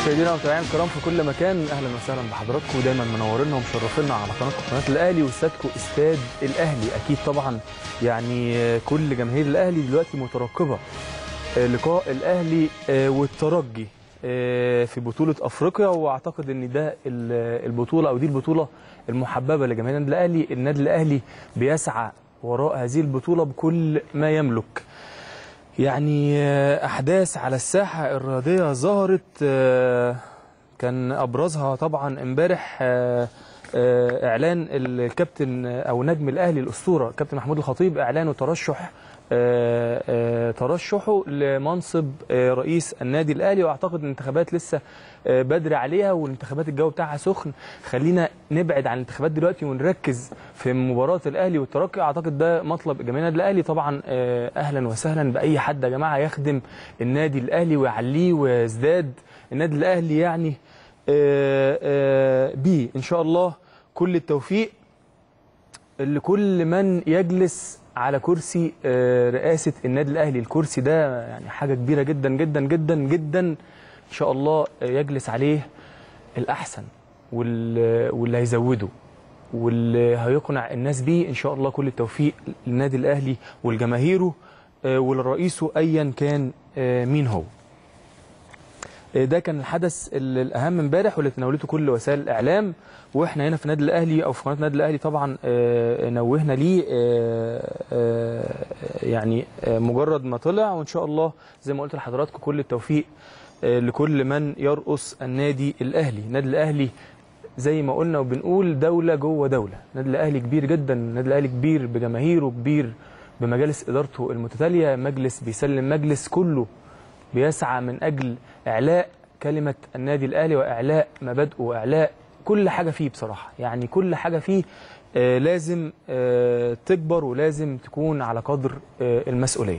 مشاهدينا ومتابعينا الكرام في كل مكان اهلا وسهلا بحضراتكم ودايما منورينا ومشرفينا على قناتكم قناه الاهلي واستادكم استاد الاهلي اكيد طبعا يعني كل جماهير الاهلي دلوقتي مترقبه لقاء الاهلي والترجي في بطوله افريقيا واعتقد ان ده البطوله او دي البطوله المحببه لجماهير النادي الاهلي النادي الاهلي بيسعى وراء هذه البطوله بكل ما يملك يعني احداث على الساحه الرياضيه ظهرت كان ابرزها طبعا امبارح اعلان الكابتن او نجم الاهلي الاسطوره كابتن محمود الخطيب اعلانه ترشح ترشحه لمنصب رئيس النادي الاهلي واعتقد الانتخابات لسه بدري عليها والانتخابات الجو بتاعها سخن خلينا نبعد عن الانتخابات دلوقتي ونركز في مباراه الاهلي والترجي اعتقد ده مطلب جماهير النادي الاهلي طبعا اهلا وسهلا باي حد يا جماعه يخدم النادي الاهلي ويعليه ويزداد النادي الاهلي يعني بيه ان شاء الله كل التوفيق لكل من يجلس على كرسي رئاسة النادي الأهلي الكرسي ده يعني حاجة كبيرة جدا جدا جدا جدا إن شاء الله يجلس عليه الأحسن واللي هيزوده واللي هيقنع الناس بيه إن شاء الله كل التوفيق للنادي الأهلي والجماهيره ولرئيسه أيا كان مين هو ده كان الحدث الاهم امبارح واللي تناولته كل وسائل الاعلام واحنا هنا في النادي الاهلي او في قناه النادي الاهلي طبعا نوهنا ليه يعني مجرد ما طلع وان شاء الله زي ما قلت لحضراتكم كل التوفيق لكل من يرقص النادي الاهلي النادي الاهلي زي ما قلنا وبنقول دوله جوه دوله النادي الاهلي كبير جدا النادي الاهلي كبير بجماهيره كبير بمجالس ادارته المتتاليه مجلس بيسلم مجلس كله بيسعى من اجل اعلاء كلمه النادي الاهلي واعلاء مبادئه واعلاء كل حاجه فيه بصراحه يعني كل حاجه فيه آه لازم آه تكبر ولازم تكون على قدر آه المسؤوليه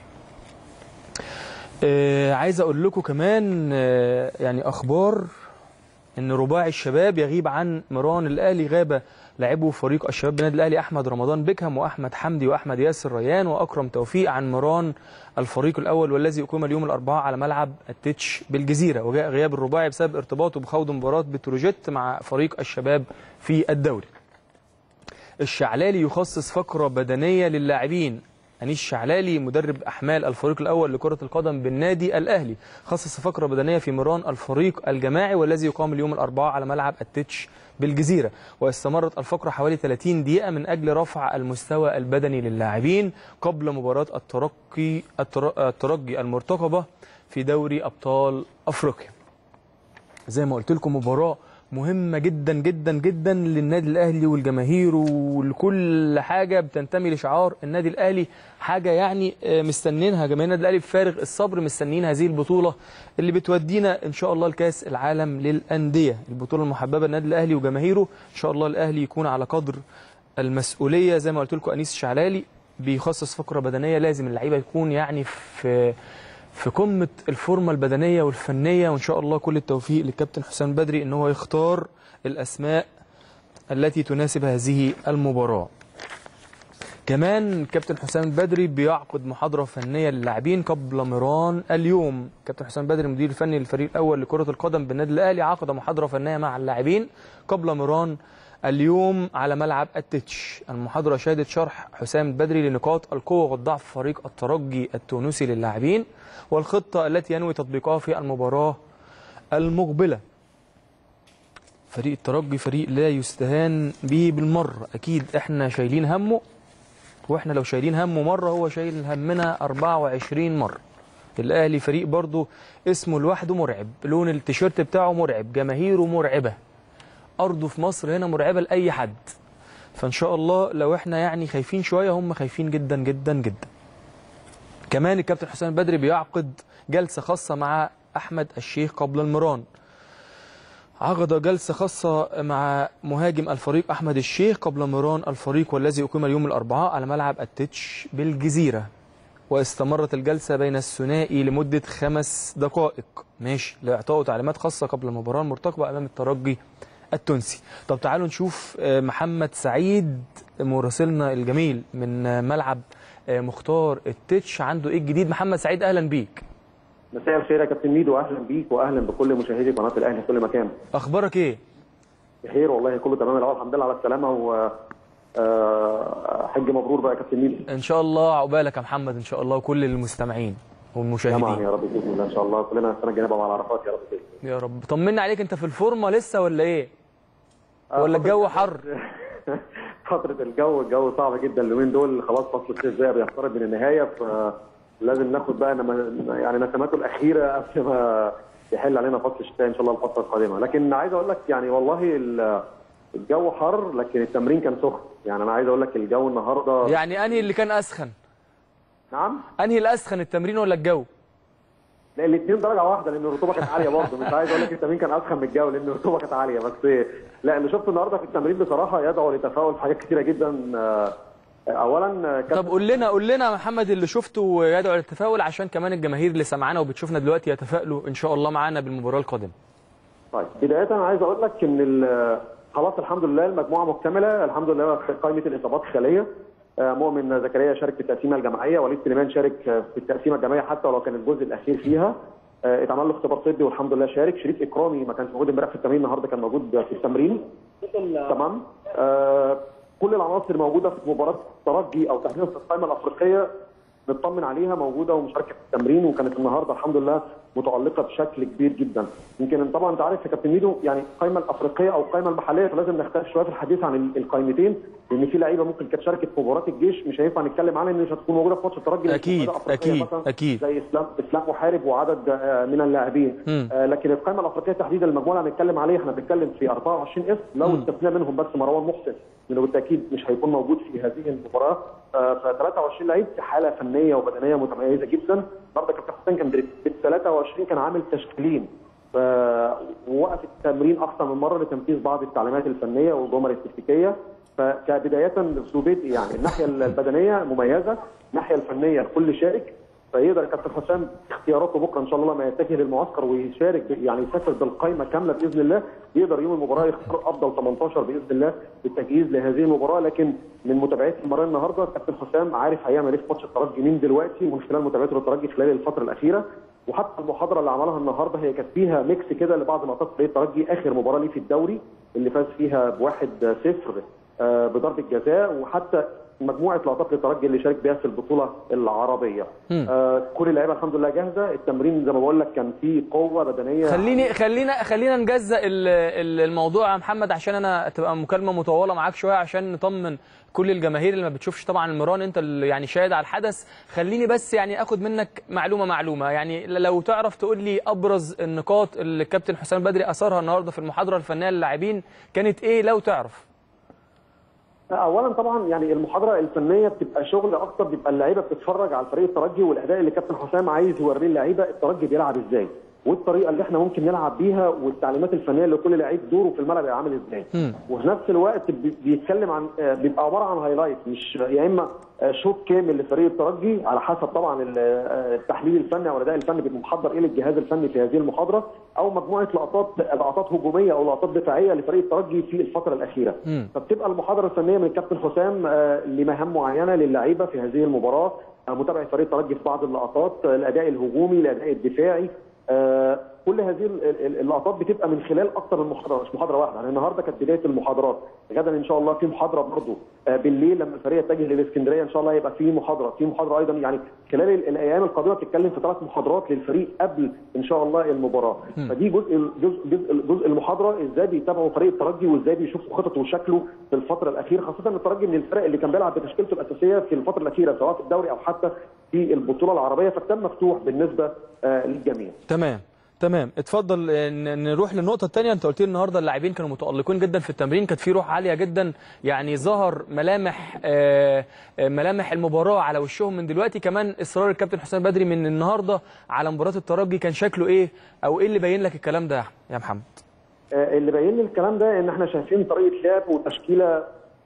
عايز اقول لكم كمان يعني اخبار ان رباعي الشباب يغيب عن مران الاهلي غاب لاعبو فريق الشباب بالنادي الاهلي احمد رمضان بيكهام واحمد حمدي واحمد ياسر ريان واكرم توفيق عن مران الفريق الاول والذي اقيم اليوم الاربعاء على ملعب التتش بالجزيره وجاء غياب الرباعي بسبب ارتباطه بخوض مباراه بتروجيت مع فريق الشباب في الدوري. الشعلالي يخصص فقره بدنيه للاعبين أنيس شعلالي مدرب أحمال الفريق الأول لكرة القدم بالنادي الأهلي خصص فقرة بدنية في مران الفريق الجماعي والذي يقام اليوم الأربعاء على ملعب التتش بالجزيرة واستمرت الفقرة حوالي 30 دقيقة من أجل رفع المستوى البدني للاعبين قبل مباراة الترقي الترجي المرتقبة في دوري أبطال أفريقيا زي ما قلت لكم مباراة مهمة جدا جدا جدا للنادي الأهلي والجماهير ولكل حاجة بتنتمي لشعار النادي الأهلي حاجة يعني مستنينها جماهير النادي الأهلي بفارغ الصبر مستنيين هذه البطولة اللي بتودينا إن شاء الله لكأس العالم للأندية البطولة المحببة للنادي الأهلي وجماهيره إن شاء الله الأهلي يكون على قدر المسؤولية زي ما قلت لكم أنيس الشعلالي بيخصص فقرة بدنية لازم اللعيبة يكون يعني في في قمه الفورمه البدنيه والفنيه وان شاء الله كل التوفيق للكابتن حسام بدري ان هو يختار الاسماء التي تناسب هذه المباراه. كمان كابتن حسام البدري بيعقد محاضره فنيه للاعبين قبل مران اليوم، كابتن حسام بدري المدير الفني للفريق الاول لكره القدم بالنادي الاهلي عقد محاضره فنيه مع اللاعبين قبل مران اليوم على ملعب التتش المحاضرة شهدت شرح حسام البدري لنقاط القوة والضعف فريق الترجي التونسي للاعبين والخطة التي ينوي تطبيقها في المباراة المقبلة فريق الترجي فريق لا يستهان به بالمرة أكيد إحنا شايلين همه وإحنا لو شايلين همه مرة هو شايل همنا 24 مرة الأهلي فريق برضه اسمه لوحده مرعب لون التيشيرت بتاعه مرعب جماهيره مرعبة ارضه في مصر هنا مرعبه لاي حد فان شاء الله لو احنا يعني خايفين شويه هم خايفين جدا جدا جدا كمان الكابتن حسام البدري بيعقد جلسه خاصه مع احمد الشيخ قبل المران عقد جلسه خاصه مع مهاجم الفريق احمد الشيخ قبل مران الفريق والذي اقيم اليوم الاربعاء على ملعب التتش بالجزيره واستمرت الجلسه بين الثنائي لمده خمس دقائق ماشي لاعطائه تعليمات خاصه قبل المباراه المرتقبه امام الترجي التونسي طب تعالوا نشوف محمد سعيد مراسلنا الجميل من ملعب مختار التتش عنده ايه الجديد محمد سعيد اهلا بيك مساء الخير يا كابتن ميدو اهلا بيك واهلا بكل مشاهدي قناه الاهلي في كل مكان اخبارك ايه بخير والله كله تمام الاول الحمد لله على السلامه و آه، حج مبرور بقى يا كابتن ميدو ان شاء الله عقبالك يا محمد ان شاء الله وكل المستمعين طبعا والمشاهدين يا رب باذن الله ان شاء الله كلنا السنه الجايه نبقى على عرفات يا رب باذن الله يا رب طمنا عليك انت في الفورمه لسه ولا ايه آه، ولا فترة- الجو حر فتره الجو الجو صعب جدا اليومين دول خلاص فصل الصيف ده بيقترب من النهايه فلازم ناخد بقى نما- يعني نسماته الاخيره قبل ما يحل علينا فصل الشتاء ان شاء الله الفتره القادمه لكن عايز اقول لك يعني والله ال- الجو حر لكن التمرين كان سخن يعني انا عايز اقول لك الجو النهارده يعني انهي اللي كان اسخن نعم انهي الاسخن التمرين ولا الجو لا الاثنين درجه واحده لان الرطوبه كانت عاليه برضه مش عايز اقول لك التمرين كان اسخن من الجو لان الرطوبه كانت عاليه بس لا اللي شفته النهارده في التمرين بصراحه يدعو لتفاؤل في حاجات كتيره جدا آه، اولا كابتن طب قول لنا قول لنا يا محمد اللي شفته يدعو للتفاؤل عشان كمان الجماهير اللي سمعانا وبتشوفنا دلوقتي يتفائلوا ان شاء الله معانا بالمباراه القادمه طيب بدايه انا عايز اقول لك ان ال- خلاص الحمد لله المجموعه مكتمله الحمد لله في قائمه الاصابات الخاليه آه، مؤمن زكريا شارك في التقسيمه الجماعيه وليد سليمان شارك آه، في التقسيمه الجماعيه حتى ولو كان الجزء الاخير فيها آه، اتعمل له اختبار طبي والحمد لله شارك شريف اكرامي ما كانش موجود امبارح في التمرين النهارده كان موجود في التمرين تمام آه، كل العناصر الموجوده في مباراه الترجي او تحديدا في القائمه الافريقيه نطمن عليها موجوده ومشاركه في التمرين وكانت النهارده الحمد لله متالقه بشكل كبير جدا يمكن طبعا انت عارف يا كابتن ميدو يعني القائمه الافريقيه او القائمه المحليه فلازم نختلف شويه في الحديث عن ال- القائمتين لان في لعيبه ممكن كانت شاركت في مباراه الجيش مش هينفع نتكلم عنها ان مش هتكون موجوده في ماتش الترجي لأن أكيد، في أفريقية أكيد، مثلاً أكيد. زي اسلام اسلام محارب وعدد آه، من اللاعبين مم. آه، لكن القائمه الافريقيه تحديدا المجموعه اللي هنتكلم عليها احنا بنتكلم في 24 اسم لو مم. استثنى منهم بس مروان محسن لانه بالتاكيد مش هيكون موجود في هذه المباراه ف 23 لعيب في حاله فنيه وبدنيه متميزه جدا النهارده كابتن حسين كان في 23 كان عامل تشكيلين فوقف التمرين اكثر من مره لتنفيذ بعض التعليمات الفنيه والجمل التكتيكيه فكبدايه اسلوبيه يعني الناحيه البدنيه مميزه الناحيه الفنيه الكل شارك فيقدر كابتن حسام اختياراته بكره ان شاء الله لما يتجه للمعسكر ويشارك ب- يعني يسافر بالقائمه كامله باذن الله يقدر يوم المباراه يختار افضل 18 باذن الله للتجهيز لهذه المباراه لكن من متابعتي المباراه النهارده كابتن حسام عارف هيعمل ايه في ماتش الترجي من دلوقتي ومن خلال متابعته للترجي خلال الفتره الاخيره وحتى المحاضره اللي عملها النهارده هي كانت فيها ميكس كده لبعض لقطات فريق الترجي اخر مباراه ليه في الدوري اللي فاز فيها بواحد صفر آه، بضربه جزاء وحتى مجموعه لقطات للترجي اللي شارك بيها في البطوله العربيه. مم. آه كل اللعيبه الحمد لله جاهزه، التمرين زي ما بقول لك كان فيه قوه بدنيه خليني خلينا خلينا نجزأ ال- ال- الموضوع يا محمد عشان انا تبقى مكالمه مطوله معاك شويه عشان نطمن كل الجماهير اللي ما بتشوفش طبعا المران انت اللي يعني شاهد على الحدث خليني بس يعني اخد منك معلومه معلومه يعني لو تعرف تقول لي ابرز النقاط اللي الكابتن حسام بدري اثرها النهارده في المحاضره الفنيه للاعبين كانت ايه لو تعرف اولا طبعا يعني المحاضره الفنيه بتبقى شغل اكتر بيبقى اللعيبه بتتفرج على الفريق الترجي والاداء اللي كابتن حسام عايز يوريه اللعيبه الترجي بيلعب ازاي والطريقه اللي احنا ممكن نلعب بيها والتعليمات الفنيه اللي كل لعيب دوره في الملعب يبقى عامل ازاي مم. وفي نفس الوقت بي- بيتكلم عن آه، بيبقى عباره عن هايلايت مش يا اما آه، شوط كامل لفريق الترجي على حسب طبعا ال- آه، التحليل الفني او الاداء الفني بيبقى محضر ايه للجهاز الفني في هذه المحاضره او مجموعه لقطات لقطات هجوميه او لقطات دفاعيه لفريق الترجي في الفتره الاخيره مم. فبتبقى المحاضره الفنيه من الكابتن حسام آه، لمهام معينه للعيبه في هذه المباراه آه، متابعه فريق الترجي في بعض اللقطات آه، الاداء الهجومي الاداء الدفاعي آه، كل هذه ال- ال- اللقطات بتبقى من خلال اكثر من محاضره مش محاضره واحده يعني النهارده كانت بدايه المحاضرات غدا ان شاء الله في محاضره برضه آه، بالليل لما الفريق يتجه للاسكندريه ان شاء الله هيبقى في محاضره في محاضره ايضا يعني خلال ال- الايام القادمه بتتكلم في ثلاث محاضرات للفريق قبل ان شاء الله المباراه فدي جزء جزء جزء, جزء المحاضره ازاي بيتابعوا فريق الترجي وازاي بيشوفوا خططه وشكله في الفتره الاخيره خاصه ان الترجي من الفرق اللي كان بيلعب بتشكيلته الاساسيه في الفتره الاخيره سواء في الدوري او حتى في البطوله العربيه فكان مفتوح بالنسبه آه، للجميع تمام تمام اتفضل آه، ن- نروح للنقطة الثانية انت قلت لي النهارده اللاعبين كانوا متألقين جدا في التمرين كانت في روح عالية جدا يعني ظهر ملامح آه، آه، ملامح المباراة على وشهم من دلوقتي كمان اصرار الكابتن حسام بدري من النهارده على مباراة الترجي كان شكله ايه او ايه اللي باين لك الكلام ده يا محمد آه، اللي باين لي الكلام ده ان احنا شايفين طريقه لعب وتشكيله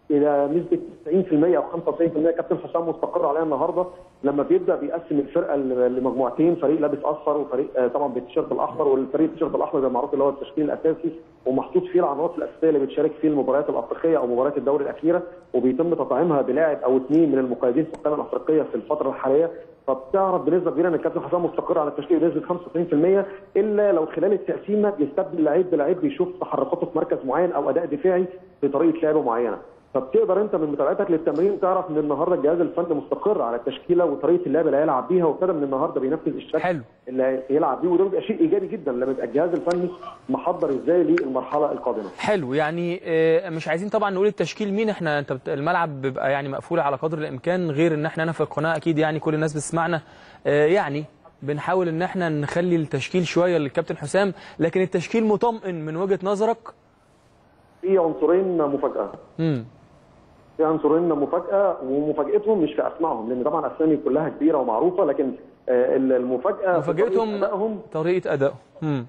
الى نسبه 90% او 95% كابتن حسام مستقر عليها النهارده لما بيبدا بيقسم الفرقه ل- لمجموعتين فريق لابس اصفر وفريق آه، طبعا بالتيشيرت الاحمر والفريق التيشيرت الاحمر زي ما معروف اللي هو التشكيل الاساسي ومحطوط فيه العناصر الاساسيه اللي بتشارك في المباريات الافريقيه او مباريات الدوري الاخيره وبيتم تطعيمها بلاعب او اثنين من المقيدين في القائمه الافريقيه في الفتره الحاليه فبتعرف بنسبه كبيره ان الكابتن حسام مستقر على التشكيل بنسبه 95% الا لو خلال التقسيمه بيستبدل لعيب بلعيب بيشوف تحركاته في مركز معين او اداء دفاعي في طريقه لعب معينه فبتقدر انت من متابعتك للتمرين تعرف ان النهارده الجهاز الفني مستقر على التشكيله وطريقه اللعب اللي هيلعب بيها وابتدى من النهارده بينفذ الشكل حلو. اللي هيلعب بيه وده بيبقى شيء ايجابي جدا لما يبقى الجهاز الفني محضر ازاي للمرحله القادمه. حلو يعني آه، مش عايزين طبعا نقول التشكيل مين احنا انت بت- الملعب بيبقى يعني مقفول على قدر الامكان غير ان احنا هنا في القناه اكيد يعني كل الناس بتسمعنا آه، يعني بنحاول ان احنا نخلي التشكيل شويه للكابتن حسام لكن التشكيل مطمئن من وجهه نظرك في عنصرين مفاجاه. امم في عنصرين مفاجاه ومفاجاتهم مش في اسمائهم لان طبعا اسامي كلها كبيره ومعروفه لكن آه، المفاجاه في طريقة مفاجاتهم ادائهم طريقه ادائهم امم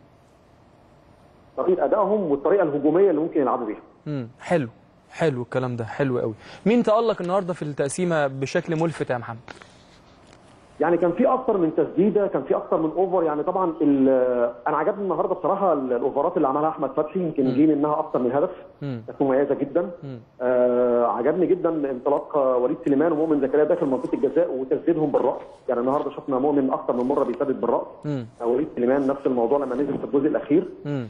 طريقه ادائهم والطريقه الهجوميه اللي ممكن يلعبوا بيها. امم حلو حلو الكلام ده حلو قوي مين تالق النهارده في التقسيمه بشكل ملفت يا محمد يعني كان في اكتر من تسديده كان في اكتر من اوفر يعني طبعا ال- انا عجبني النهارده بصراحه ال- الاوفرات اللي عملها احمد فتحي يمكن جه منها اكتر من هدف مم. كانت مميزه جدا مم. آه عجبني جدا انطلاق آه، وليد سليمان ومؤمن زكريا داخل منطقه الجزاء وتسديدهم بالراس يعني النهارده شفنا مؤمن اكتر من مره بيسدد بالراس مم. آه، وليد سليمان نفس الموضوع لما نزل في الجزء الاخير مم.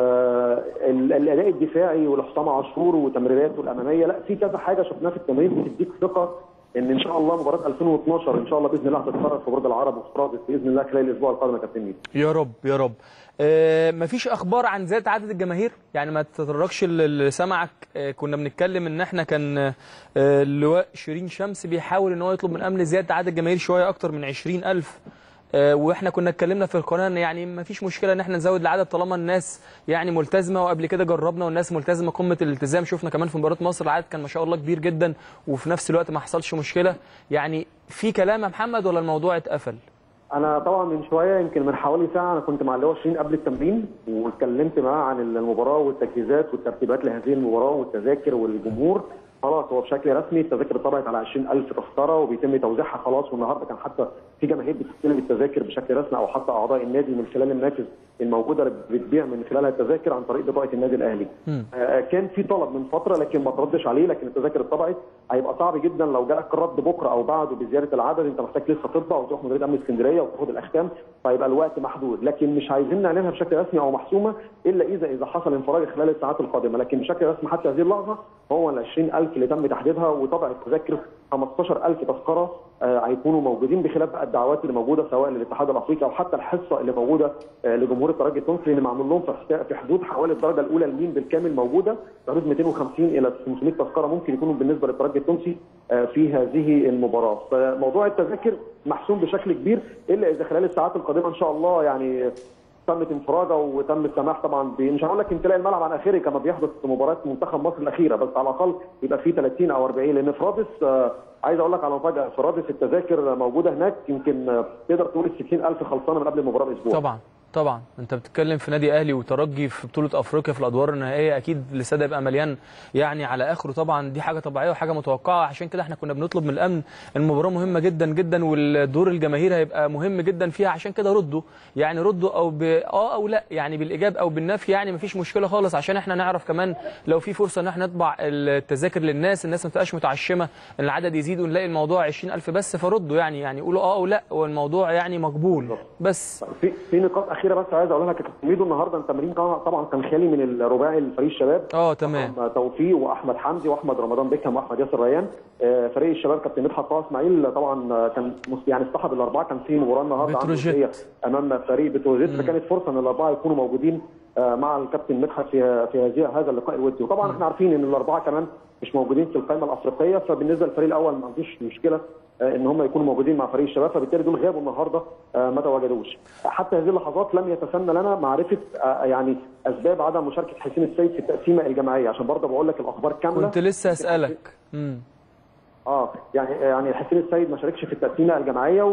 آه ال- الاداء الدفاعي ولحسام عاشور وتمريراته الاماميه لا في كذا حاجه شفناها في التمرين بتديك ثقه ان ان شاء الله مباراه 2012 ان شاء الله باذن الله هتتكرر في برج العرب وفي رادس باذن الله خلال الاسبوع القادم يا كابتن ميدو يا رب يا رب آه مفيش اخبار عن زياده عدد الجماهير يعني ما تتطرقش اللي سمعك آه كنا بنتكلم ان احنا كان آه اللواء شيرين شمس بيحاول ان هو يطلب من امن زياده عدد الجماهير شويه اكتر من 20000 آه واحنا كنا اتكلمنا في القناه ان يعني ما فيش مشكله ان احنا نزود العدد طالما الناس يعني ملتزمه وقبل كده جربنا والناس ملتزمه قمه الالتزام شفنا كمان في مباراه مصر العدد كان ما شاء الله كبير جدا وفي نفس الوقت ما حصلش مشكله يعني في كلام يا محمد ولا الموضوع اتقفل انا طبعا من شويه يمكن من حوالي ساعه انا كنت مع اللواء شيرين قبل التمرين واتكلمت معاه عن المباراه والتجهيزات والترتيبات لهذه المباراه والتذاكر والجمهور خلاص هو بشكل رسمي التذاكر اتطبعت على 20000 تذكره وبيتم توزيعها خلاص والنهارده كان حتى في جماهير بتستلم التذاكر بشكل رسمي او حتى اعضاء النادي من خلال المنافذ الموجوده اللي بتبيع من خلالها التذاكر عن طريق بطاقه النادي الاهلي. آه كان في طلب من فتره لكن ما تردش عليه لكن التذاكر اتطبعت هيبقى صعب جدا لو جالك الرد بكره او بعده بزياده العدد انت محتاج لسه تطبع وتروح مديريه امن اسكندريه وتاخد الاختام فيبقى الوقت محدود لكن مش عايزين نعلنها بشكل رسمي او محسومه الا اذا اذا حصل انفراج خلال الساعات القادمه لكن بشكل رسمي حتى هذه اللحظه هو ال 20000 اللي تم تحديدها وطبع التذاكر 15000 تذكره آه، هيكونوا موجودين بخلاف بقى الدعوات اللي موجوده سواء للاتحاد الافريقي او حتى الحصه اللي موجوده آه، لجمهور الترجي التونسي اللي معمول لهم في حسا- في حدود حوالي الدرجه الاولى المين بالكامل موجوده في حدود 250 الى 500 تذكره ممكن يكونوا بالنسبه للترجي التونسي آه، في هذه المباراه فموضوع التذاكر محسوم بشكل كبير الا اذا خلال الساعات القادمه ان شاء الله يعني تمت انفراجه وتم السماح طبعا ب- مش هقول لك امتلاء الملعب عن اخره كما بيحدث في مباراه منتخب مصر الاخيره بس على الاقل يبقى في 30 او 40 لان في رادس آه، عايز اقول لك على مفاجاه في رادس التذاكر موجوده هناك يمكن آه، تقدر تقول ال 60000 خلصانه من قبل المباراه باسبوع طبعا طبعا انت بتتكلم في نادي اهلي وترجي في بطوله افريقيا في الادوار النهائيه اكيد الاستاد هيبقى مليان يعني على اخره طبعا دي حاجه طبيعيه وحاجه متوقعه عشان كده احنا كنا بنطلب من الامن المباراه مهمه جدا جدا والدور الجماهير هيبقى مهم جدا فيها عشان كده ردوا يعني ردوا او ب اه او لا يعني بالايجاب او بالنفي يعني مفيش مشكله خالص عشان احنا نعرف كمان لو في فرصه ان احنا نطبع التذاكر للناس الناس ما تبقاش متعشمه ان العدد يزيد ونلاقي الموضوع 20000 بس فردوا يعني يعني قولوا اه او لا والموضوع يعني مقبول بس في في نقاط اخيره بس عايز اقولها لك يا كابتن ميدو النهارده التمرين طبعا طبعا كان خالي من الرباعي الفريق الشباب اه تمام طبعاً توفيق واحمد حمدي واحمد رمضان بيكهام واحمد ياسر ريان آه، فريق الشباب كابتن مدحت طه اسماعيل طبعا آه، كان مس- يعني اصطحب الاربعه كان في مباراه النهارده عنده بتروجيت. ودية امام فريق بتروجيت فكانت فرصه ان الاربعه يكونوا موجودين آه، مع الكابتن مدحت في في هذه هذا اللقاء الودي وطبعا احنا عارفين ان الاربعه كمان مش موجودين في القائمه الافريقيه فبالنسبه للفريق الاول ما عندوش مشكله آه، ان هم يكونوا موجودين مع فريق الشباب فبالتالي دول غابوا النهارده آه، ما تواجدوش حتى هذه اللحظات لم يتسنى لنا معرفه آه، يعني اسباب عدم مشاركه حسين السيد في التقسيمه الجماعيه عشان برضه بقول لك الاخبار كامله كنت لسه اسالك امم اه يعني يعني حسين السيد ما شاركش في التقسيمه الجماعيه و...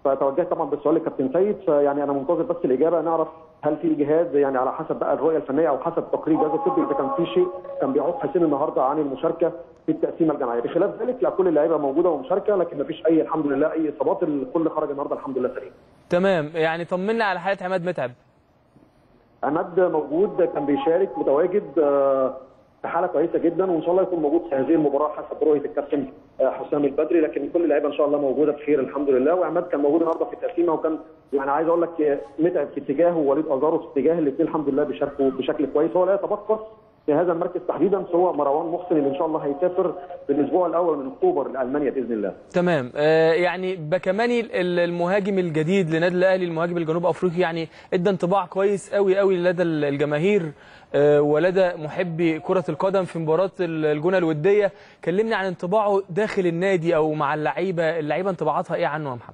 فتوجهت طبعا بالسؤال لكابتن سيد فيعني انا منتظر بس الاجابه نعرف هل في اجهاد يعني على حسب بقى الرؤيه الفنيه او حسب تقرير جهاز الطبي اذا كان في شيء كان بيعوق حسين النهارده عن المشاركه في التقسيمه الجماعيه بخلاف ذلك لا كل اللعيبه موجوده ومشاركه لكن ما فيش اي الحمد لله اي اصابات الكل خرج النهارده الحمد لله سليم تمام يعني طمنا على حاله عماد متعب عماد موجود كان بيشارك متواجد آه، في حاله كويسه جدا وان شاء الله يكون موجود في هذه المباراه حسب رؤيه الكابتن آه، حسام البدري لكن كل اللعيبه ان شاء الله موجوده بخير الحمد لله وعماد كان موجود النهارده في التقسيمه وكان يعني عايز اقول لك آه، متعب في اتجاه ووليد ازارو في اتجاه الاثنين الحمد لله بيشاركوا بشكل كويس هو لا يتبقى في هذا المركز تحديدا سوى مروان محسن اللي ان شاء الله هيسافر في الاسبوع الاول من اكتوبر لالمانيا باذن الله تمام آه يعني بكماني ال- المهاجم الجديد لنادي الاهلي المهاجم الجنوب افريقي يعني ادى انطباع كويس قوي قوي لدى ال- الجماهير آه ولدى محبي كره القدم في مباراه ال- الجونه الوديه كلمني عن انطباعه داخل النادي او مع اللعيبه اللعيبه انطباعاتها ايه عنه يا محمد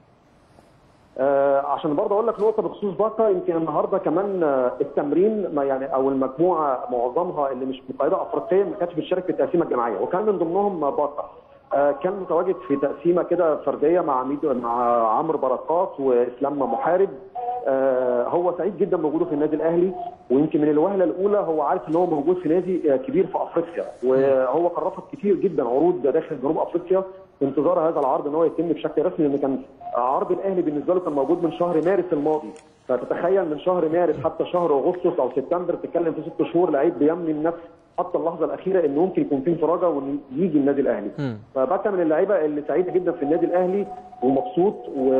آه عشان برضه اقول لك نقطه بخصوص باكا يمكن النهارده كمان آه التمرين ما يعني او المجموعه معظمها اللي مش مقيده افريقيا ما كانتش بتشارك في التقسيمه الجماعيه وكان من ضمنهم باكا آه كان متواجد في تقسيمه كده فرديه مع ميدو مع عمرو بركات واسلام محارب آه هو سعيد جدا بوجوده في النادي الاهلي ويمكن من الوهله الاولى هو عارف ان هو موجود في نادي آه كبير في افريقيا وهو كان رفض كتير جدا عروض داخل جنوب افريقيا في انتظار هذا العرض ان هو يتم بشكل رسمي لان كان عرض الاهلي بالنسبه له كان موجود من شهر مارس الماضي فتتخيل من شهر مارس حتى شهر اغسطس او سبتمبر بتتكلم في ست شهور لعيب بيملي النفس حتى اللحظه الاخيره ان ممكن يكون في انفراجه ويجي النادي الاهلي مم. فبكى من اللعيبه اللي سعيده جدا في النادي الاهلي ومبسوط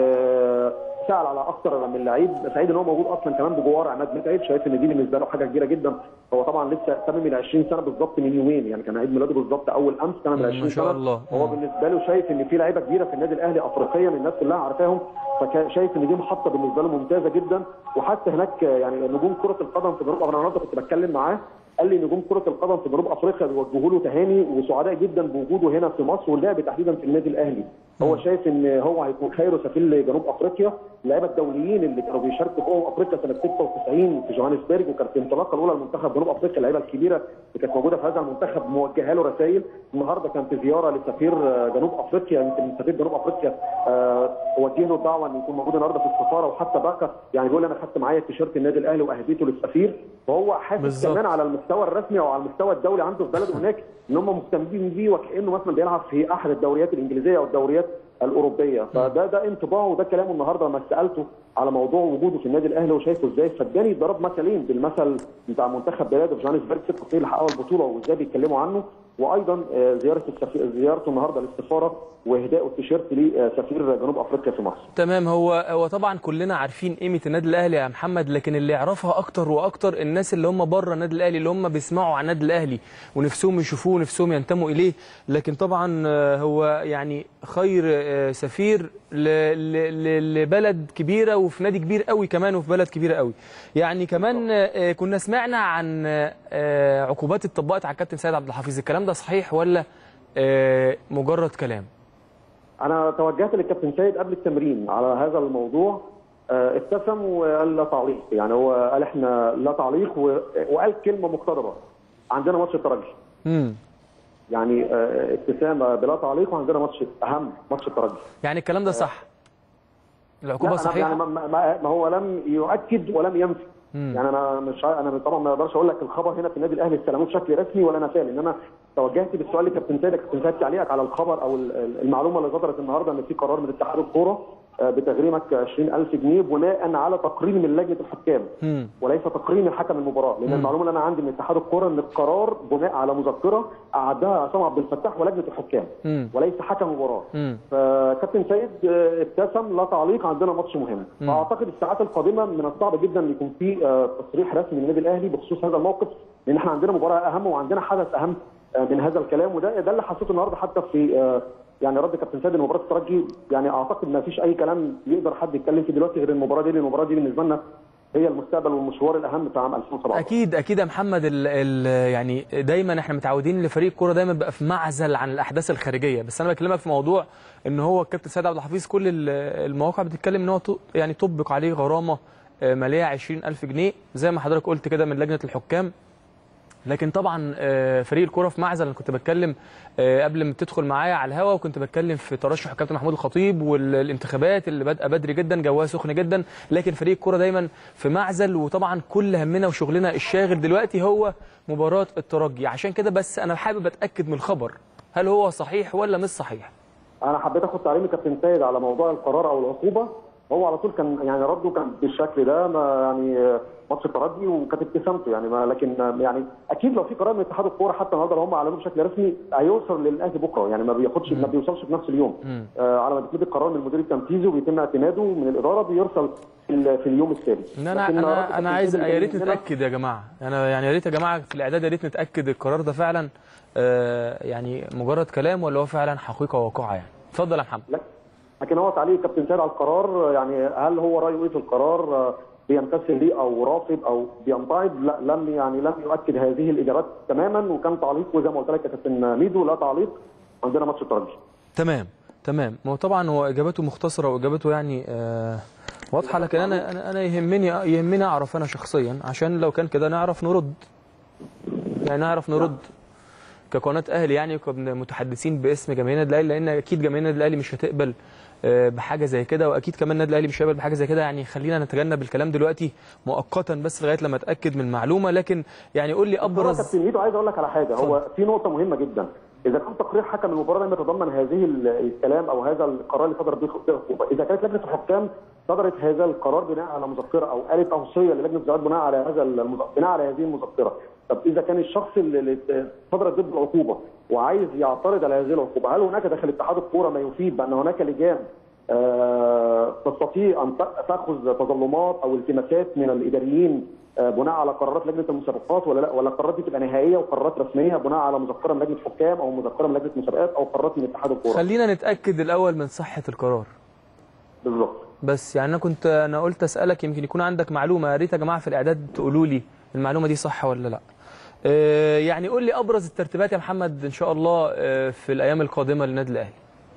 وسال على اكثر من لعيب سعيد ان هو موجود اصلا كمان بجوار عماد متعب شايف ان دي بالنسبه له حاجه كبيره جدا هو طبعا لسه تمم ال 20 سنه بالظبط من يومين يعني كان عيد ميلاده بالظبط اول امس تمم ال ما 20 شاء سنه الله. هو مم. بالنسبه له شايف ان في لعيبه كبيره في النادي الاهلي افريقيا الناس كلها عارفاهم فشايف ان دي محطه بالنسبه له ممتازه جدا وحتى هناك يعني نجوم كره القدم في جنوب افريقيا النهارده كنت بتكلم معاه قال لي نجوم كره القدم في جنوب افريقيا بيوجهوا له تهاني وسعداء جدا بوجوده هنا في مصر واللعب تحديدا في النادي الاهلي هو شايف ان هو هيكون خير سفير لجنوب افريقيا اللعيبه الدوليين اللي كانوا بيشاركوا في امم افريقيا سنه 96 في جوهانسبرج وكانت الانطلاقه الاولى لمنتخب جنوب افريقيا اللعيبه الكبيره اللي كانت موجوده في هذا المنتخب موجهه له رسائل النهارده كان في زياره لسفير آه، جنوب افريقيا يمكن سفير جنوب افريقيا آه، وجه له دعوه ان يكون موجود النهارده في السفاره وحتى باكا يعني بيقول انا خدت معايا تيشيرت النادي الاهلي واهديته للسفير وهو حاسس بالظبط. كمان على المستوى الرسمي او على المستوى الدولي عنده في بلده هناك ان هم مهتمين بيه وكانه مثلا بيلعب في احد الدوريات الانجليزيه او الدوريات الاوروبيه فده ده انطباعه وده كلامه النهارده لما سالته على موضوع وجوده في النادي الاهلي وشايفه ازاي فاداني ضرب مثلين بالمثل بتاع منتخب بلاده في جوهانسبرج ست سنين اللي حققوا البطوله وازاي بيتكلموا عنه وايضا آه، زياره السفير زيارته النهارده للسفاره واهدائه التيشيرت لسفير جنوب افريقيا في مصر تمام هو هو طبعا كلنا عارفين قيمه النادي الاهلي يا محمد لكن اللي يعرفها اكتر واكتر الناس اللي هم بره النادي الاهلي اللي هم بيسمعوا عن النادي الاهلي ونفسهم يشوفوه ونفسهم ينتموا اليه لكن طبعا آه، هو يعني خير آه، سفير ل- ل- ل- لبلد كبيره وفي نادي كبير قوي كمان وفي بلد كبيره قوي يعني كمان آه، كنا سمعنا عن آه، عقوبات اتطبقت على الكابتن سيد عبد الحفيظ الكلام ده صحيح ولا آه، مجرد كلام انا توجهت للكابتن سيد قبل التمرين على هذا الموضوع آه، ابتسم وقال لا تعليق يعني هو قال احنا لا تعليق و- وقال كلمه مقتضبه عندنا ماتش الترجي امم يعني آه، ابتسامه بلا تعليق وعندنا ماتش اهم ماتش الترجي يعني الكلام ده صح العقوبه لا، أنا يعني صحيحه ما, ما, ما هو لم يؤكد ولم ينفي يعني انا مش ع- انا طبعا ما اقدرش اقول لك الخبر هنا في النادي الاهلي استلموه بشكل رسمي ولا نفاه لان انا توجهت بالسؤال لكابتن سيد كابتن سيد تعليقك على الخبر او ال- ال- المعلومه اللي صدرت النهارده ان في قرار من اتحاد الكوره آه، بتغريمك 20000 جنيه بناء على تقرير من لجنه الحكام مم. وليس تقرير من حكم المباراه لان المعلومه اللي انا عندي من اتحاد الكوره ان القرار بناء على مذكره اعدها عصام عبد الفتاح ولجنه الحكام مم. وليس حكم مباراه مم. فكابتن سيد آه، ابتسم لا تعليق عندنا ماتش مهم فاعتقد الساعات القادمه من الصعب جدا ان يكون في آه، تصريح رسمي من النادي الاهلي بخصوص هذا الموقف لان احنا عندنا مباراه اهم وعندنا حدث اهم آه، من هذا الكلام وده ده اللي حسيته النهارده حتى في آه، يعني رد كابتن سيد لمباراه الترجي يعني اعتقد ما فيش اي كلام يقدر حد يتكلم فيه دلوقتي غير المباراه دي لان المباراه دي بالنسبه لنا هي المستقبل والمشوار الاهم بتاع عام 2017 اكيد اكيد يا محمد ال ال يعني دايما احنا متعودين لفريق الكوره دايما بيبقى في معزل عن الاحداث الخارجيه بس انا بكلمك في موضوع ان هو الكابتن سيد عبد الحفيظ كل ال- المواقع بتتكلم ان هو ط- يعني طبق عليه غرامه آه، ماليه 20000 جنيه زي ما حضرتك قلت كده من لجنه الحكام لكن طبعا آه، فريق الكره في معزل انا كنت بتكلم آه، قبل ما تدخل معايا على الهوا وكنت بتكلم في ترشح الكابتن محمود الخطيب والانتخابات اللي بادئه بدري جدا جواها سخن جدا لكن فريق الكره دايما في معزل وطبعا كل همنا وشغلنا الشاغل دلوقتي هو مباراه الترجي عشان كده بس انا حابب اتاكد من الخبر هل هو صحيح ولا مش صحيح انا حبيت اخد تعليم الكابتن سيد على موضوع القرار او العقوبه هو على طول كان يعني رده كان بالشكل ده ما يعني ماتش الترجي وكانت ابتسامته يعني ما لكن يعني اكيد لو في قرار من اتحاد الكوره حتى النهارده لو هم اعلنوه بشكل رسمي هيوصل للاهلي بكره يعني ما بياخدش ما بيوصلش في نفس اليوم آه على ما بيتم القرار من المدير التنفيذي وبيتم اعتماده من الاداره بيرسل في, ال- في اليوم التالي ان انا لكن رد انا الكابتن انا عايز سيد اللي يا ريت كان عندنا- نتاكد يا جماعه انا يعني يا ريت يا جماعه في الاعداد يا ريت نتاكد القرار ده فعلا آه، يعني مجرد كلام ولا هو فعلا حقيقه واقعه يعني اتفضل يا محمد لا لكن هو تعليق الكابتن سيد على القرار يعني هل هو رايه ايه في القرار آه، بيمتثل ليه او رافض او بينتقد لا لم يعني لم يؤكد هذه الاجابات تماما وكان تعليقه زي ما قلت لك يا كابتن ميدو لا تعليق عندنا ماتش الترجي تمام تمام ما هو طبعا هو اجابته مختصره واجابته يعني آه واضحه لكن انا انا انا يهمني يهمني اعرف انا شخصيا عشان لو كان كده نعرف نرد يعني نعرف نرد كقناه اهلي يعني كمتحدثين باسم جماهير النادي الاهلي لان اكيد جماهير النادي الاهلي مش هتقبل آه، بحاجه زي كده واكيد كمان النادي الاهلي مش هيقبل بحاجه زي كده يعني خلينا نتجنب الكلام دلوقتي مؤقتا بس لغايه لما اتاكد من المعلومه لكن يعني قول لي هو ابرز كابتن ميدو عايز اقول لك على حاجه هو في نقطه مهمه جدا اذا كان تقرير حكم المباراه لم يتضمن هذه ال- الكلام او هذا القرار اللي صدر به عقوبه اذا كانت لجنه الحكام صدرت هذا القرار بناء على مذكره او قالت اوصيه للجنه الزواج بناء على هذا المز... بناء على هذه المذكره طب اذا كان الشخص اللي اللي صدرت ضد العقوبه وعايز يعترض على هذه العقوبه هل هناك داخل اتحاد الكوره ما يفيد بان هناك لجان آه، تستطيع ان ت- تاخذ تظلمات او التماسات من الاداريين آه، بناء على قرارات لجنه المسابقات ولا لا ولا القرارات دي تبقى نهائيه وقرارات رسميه بناء على مذكره من لجنه حكام او مذكره من لجنه مسابقات او قرارات من اتحاد الكوره خلينا نتاكد الاول من صحه القرار بالظبط بس يعني انا كنت انا قلت اسالك يمكن يكون عندك معلومه يا ريت يا جماعه في الاعداد تقولوا لي المعلومه دي صح ولا لا آه، يعني قول لي ابرز الترتيبات يا محمد ان شاء الله آه، في الايام القادمه للنادي الاهلي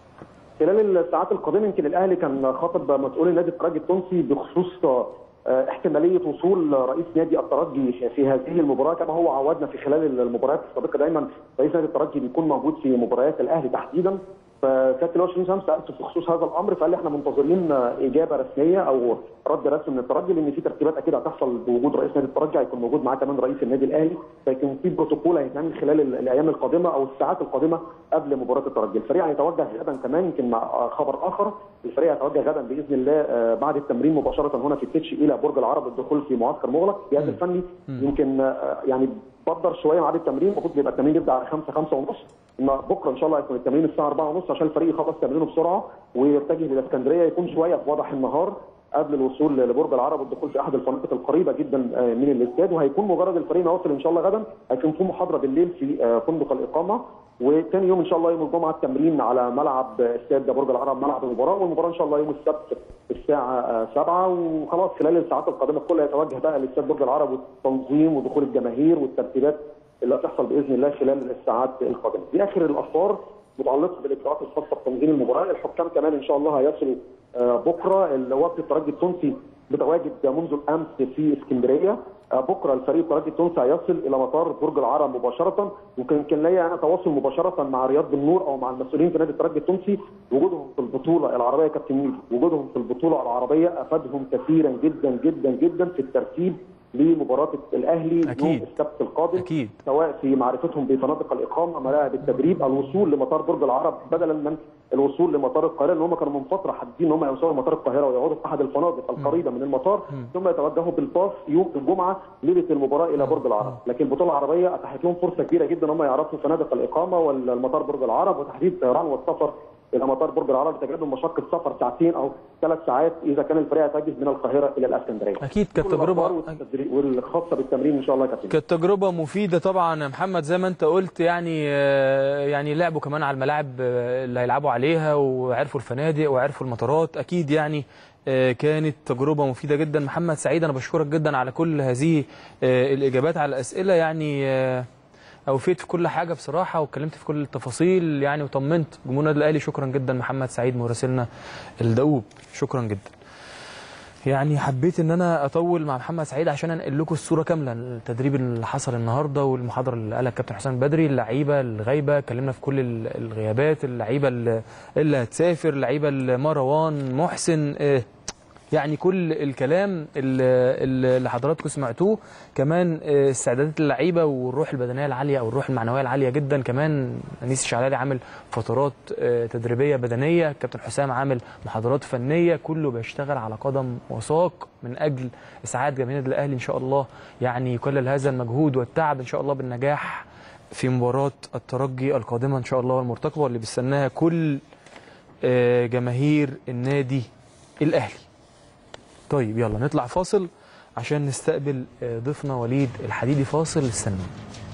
خلال الساعات القادمه يمكن الاهلي كان خاطب مسؤول النادي الترجي التونسي بخصوص آه، احتماليه وصول رئيس نادي الترجي في هذه المباراه كما هو عودنا في خلال المباريات السابقه دايما رئيس نادي الترجي بيكون موجود في مباريات الاهلي تحديدا فكابتن اللواء شريف شمس سالته في خصوص هذا الامر فقال لي احنا منتظرين اجابه رسميه او رد رسمي من الترجي لان في ترتيبات اكيد هتحصل بوجود رئيس نادي الترجي هيكون موجود معاه كمان رئيس النادي الاهلي فيكون في بروتوكول هيتعمل خلال ال- الايام القادمه او الساعات القادمه قبل مباراه الترجي الفريق هيتوجه غدا كمان يمكن مع خبر اخر الفريق هيتوجه غدا باذن الله آه، بعد التمرين مباشره هنا في التتش الى برج العرب الدخول في معسكر مغلق الجهاز الفني يمكن آه، يعني بدر شويه ميعاد التمرين المفروض بيبقى التمرين يبدا على 5 5 ونص إن بكره ان شاء الله هيكون التمرين الساعه 4 ونص عشان الفريق يخلص تمرينه بسرعه ويتجه للاسكندريه يكون شويه في وضح النهار قبل الوصول لبرج العرب والدخول في احد الفنادق القريبه جدا آه، من الاستاد وهيكون مجرد الفريق ما يوصل ان شاء الله غدا هيكون في محاضره بالليل في آه، فندق الاقامه وثاني يوم ان شاء الله يوم الجمعه التمرين على ملعب استاد برج العرب ملعب المباراه والمباراه ان شاء الله يوم السبت الساعه آه، 7 وخلاص خلال الساعات القادمه الكل هيتوجه بقى لاستاد برج العرب والتنظيم ودخول الجماهير والترتيبات اللي هتحصل باذن الله خلال الساعات القادمه. دي اخر الاخبار متعلقه بالاجراءات الخاصه بتنظيم المباراه، الحكام كمان ان شاء الله هيصلوا آه، بكره وفد الترجي التونسي متواجد منذ الامس في اسكندريه آه، بكره الفريق الترجي التونسي هيصل الى مطار برج العرب مباشره وكان كان ليا انا تواصل مباشره مع رياض بالنور او مع المسؤولين في نادي الترجي التونسي وجودهم في البطوله العربيه يا كابتن ميدو وجودهم في البطوله العربيه افادهم كثيرا جدا جدا جدا في الترتيب لمباراه الاهلي أكيد. يوم السبت القادم أكيد. سواء في معرفتهم بفنادق الاقامه ملاعب التدريب الوصول لمطار برج العرب بدلا من الوصول لمطار القاهره لان هم كانوا من فتره حادين ان هم يوصلوا لمطار القاهره ويقعدوا في احد الفنادق القريبه من المطار ثم يتوجهوا بالباص يوم الجمعه ليله المباراه الى برج العرب لكن البطوله العربيه اتاحت لهم فرصه كبيره جدا ان هم يعرفوا فنادق الاقامه والمطار برج العرب وتحديد الطيران والسفر الى مطار برج العرب لتجنب مشقه سفر ساعتين او ثلاث ساعات اذا كان الفريق يتجه من القاهره الى الاسكندريه. اكيد كانت كل الأخبار تجربه والتدريب- والخاصه بالتمرين ان شاء الله يا كابتن. كانت تجربة مفيدة طبعا يا محمد زي ما انت قلت يعني آه، يعني لعبوا كمان على الملاعب آه، اللي هيلعبوا عليها وعرفوا الفنادق وعرفوا المطارات اكيد يعني آه، كانت تجربة مفيدة جدا محمد سعيد انا بشكرك جدا على كل هذه آه، الاجابات على الاسئلة يعني آه، اوفيت في كل حاجة بصراحة واتكلمت في كل التفاصيل يعني وطمنت جمهور النادي الاهلي شكرا جدا محمد سعيد مراسلنا الدؤوب شكرا جدا يعني حبيت ان انا اطول مع محمد سعيد عشان انقل لكم الصوره كامله التدريب اللي حصل النهارده والمحاضره اللي قالها الكابتن حسام بدري اللعيبه الغايبه اتكلمنا في كل ال- الغيابات اللعيبه اللي اللي هتسافر اللعيبه اللي مروان محسن آه، يعني كل الكلام اللي اللي حضراتكم سمعتوه كمان آه، استعدادات اللعيبه والروح البدنيه العاليه او الروح المعنويه العاليه جدا كمان انيس الشعلالي عامل فترات آه، تدريبيه بدنيه كابتن حسام عامل محاضرات فنيه كله بيشتغل على قدم وساق من اجل اسعاد جماهير النادي الاهلي ان شاء الله يعني يكلل هذا المجهود والتعب ان شاء الله بالنجاح في مباراه الترجي القادمه ان شاء الله والمرتقبه واللي بيستناها كل آه، جماهير النادي الاهلي طيب يلا نطلع فاصل عشان نستقبل آه، ضيفنا وليد الحديدي فاصل استنوا